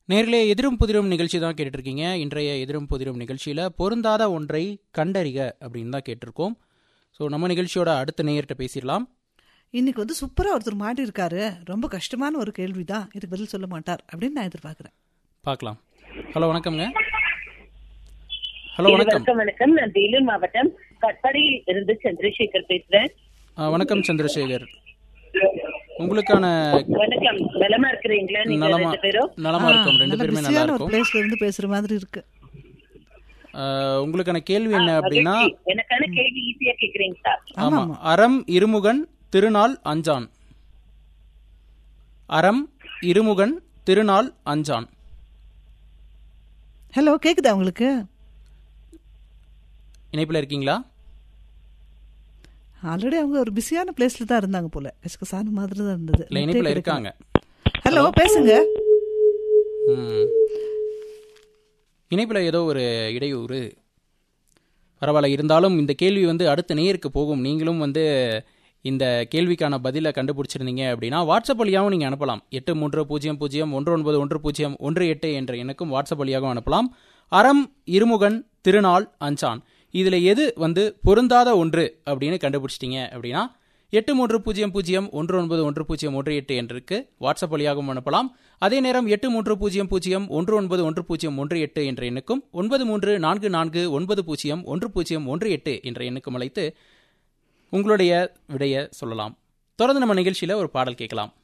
நேர்களே எதிரும் புதிரும் நிகழ்ச்சி தான் கேட்டுட்டு இருக்கீங்க இன்றைய எதிரும் புதிரும் நிகழ்ச்சியில் பொருந்தாத ஒன்றை கண்டறிக அப்படின்னு தான் கேட்டிருக்கோம் ஸோ நம்ம நிகழ்ச்சியோட அடுத்த நேயர்கிட்ட பேசிடலாம் இன்னைக்கு வந்து சூப்பரா ஒருத்தர் மாட்டி இருக்காரு ரொம்ப கஷ்டமான ஒரு கேள்விதான் இதுக்கு பதில் சொல்ல மாட்டார் அப்படின்னு நான் எதிர்பார்க்கிறேன் பார்க்கலாம் ஹலோ வணக்கம்ங்க ஹலோ வணக்கம் வணக்கம் வணக்கம் நான் வேலூர் மாவட்டம் கட்பாடியில் இருந்து சந்திரசேகர் பேசுறேன் ஆ, வணக்கம் சந்திரசேகர் உங்களுக்கான வணக்கம் நலமா இருக்கிறீங்களா நீங்க நலமா ரெண்டு பேரும் நலமா இருக்கும் ரெண்டு நல்ல பேருமே நல்லா பிஸியான ஒரு இருக்கும் பிளேஸ்ல இருந்து பேசுற மாதிரி இருக்கு ஆ, உங்களுக்கான கேள்வி என்ன அப்படின்னா மகிழ்ச்சி. எனக்கான கேள்வி ஈஸியா கேக்குறீங்களா ஆமா அறம் இருமுகன் திருநாள் அஞ்சான் அறம் இருமுகன் திருநாள் அஞ்சான் ஹலோ கேக்குதா உங்களுக்கு இணைப்பில் இருக்கீங்களா ஆல்ரெடி அவங்க ஒரு பிஸியான பிளேஸ்ல தான் இருந்தாங்க போல கசகசான மாதிரி தான் இருந்தது இல்ல இணைப்பில் இருக்காங்க ஹலோ பேசுங்க ம். இணைப்பில் ஏதோ ஒரு இடையூறு பரவாயில்ல இருந்தாலும் இந்த கேள்வி வந்து அடுத்த நேருக்கு போகும் நீங்களும் வந்து இந்த கேள்விக்கான பதிலை கண்டுபிடிச்சிருந்தீங்க அப்படின்னா வாட்ஸ்அப் வழியாகவும் நீங்கள் அனுப்பலாம் எட்டு மூன்று பூஜ்ஜியம் பூஜ்ஜியம் ஒன்று ஒன்பது ஒன்று பூஜ்ஜியம் ஒன்று எட்டு என்ற எண்ணுக்கும் வாட்ஸ்அப் வழியாகவும் அனுப்பலாம் அறம் இருமுகன் திருநாள் அஞ்சான் இதில் எது வந்து பொருந்தாத ஒன்று அப்படின்னு கண்டுபிடிச்சிட்டீங்க அப்படின்னா எட்டு மூன்று பூஜ்ஜியம் பூஜ்ஜியம் ஒன்று ஒன்பது ஒன்று பூஜ்ஜியம் ஒன்று எட்டு என்றுக்கு வாட்ஸ்அப் வழியாகவும் அனுப்பலாம் அதே நேரம் எட்டு மூன்று பூஜ்ஜியம் பூஜ்ஜியம் ஒன்று ஒன்பது ஒன்று பூஜ்ஜியம் ஒன்று எட்டு என்ற எண்ணுக்கும் ஒன்பது மூன்று நான்கு நான்கு ஒன்பது பூஜ்ஜியம் ஒன்று பூஜ்ஜியம் ஒன்று எட்டு என்ற எண்ணுக்கும் அழைத்து உங்களுடைய விடையை சொல்லலாம் தொடர்ந்து நம்ம நிகழ்ச்சியில் ஒரு பாடல் கேட்கலாம்